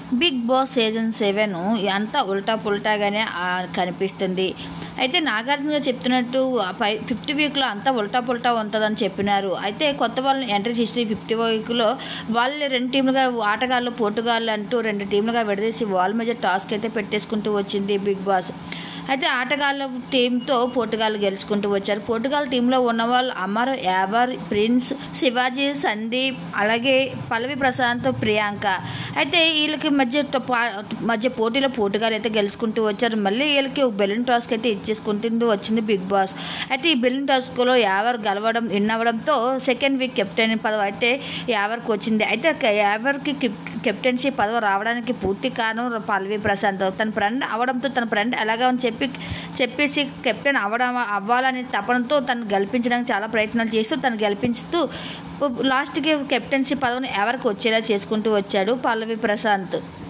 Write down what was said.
big boss season seven అంతా ఉల్టా పుల్టాగానే ఆ, కనిపిస్తుంది అయితే నాగార్జున గారు చెప్తున్నట్టు ఆ పై ఫిఫ్త్ వీక్లో అంతా ఉల్టా పుల్టా ఉంటుందని చెప్పినారు అయితే కొత్త వాళ్ళని ఎంట్రీ చేసి ఫిఫ్త్ వీక్లో వాళ్ళు రెండు టీంలుగా ఆటగాళ్ళు పోటుగాళ్ళు అంటూ రెండు టీంలుగా విడదీసి వాళ్ళ మధ్య టాస్క్ అయితే పెట్టేసుకుంటూ వచ్చింది బిగ్ బాస్ అయితే ఆటగాళ్ళ టీంతో పోర్టుగాల్ గెలుచుకుంటూ వచ్చారు పోర్టుగాల్ టీంలో ఉన్న వాళ్ళు అమర్ యావర్ ప్రిన్స్ శివాజీ సందీప్ అలాగే పల్లవి ప్రశాంత్ ప్రియాంక అయితే వీళ్ళకి మధ్య ట- పా- మధ్య పోటీలో పోర్టుగాల్ అయితే గెలుచుకుంటూ వచ్చారు మళ్ళీ వీళ్ళకి ఒక బెలూన్ టాస్క్ అయితే ఇచ్చేసుకుంటూ వచ్చింది బిగ్ బాస్ అయితే ఈ బెలూన్ టాస్క్లో యావర్ గెలవడం విన్ అవ్వడంతో సెకండ్ వీక్ కెప్టెన్ పదవి అయితే యావర్కి వచ్చింది అయితే క- యావర్కి కెప్- కెప్టెన్సీ పదవి రావడానికి పూర్తి కారణం పల్లవి ప్రశాంత్ తన ఫ్రెండ్ అవడంతో తన ఫ్రెండ్ ఎలాగా అని చెప్పి చెప్పేసి కెప్టెన్ అవ్వడం అవ్వాలని తపనతో తను గెలిపించడానికి చాలా ప్రయత్నాలు చేస్తూ తను గెలిపిస్తూ లాస్ట్కి కెప్టెన్సీ పదవిని ఎవరికి వచ్చేలా చేసుకుంటూ వచ్చాడు పల్లవి ప్రశాంత్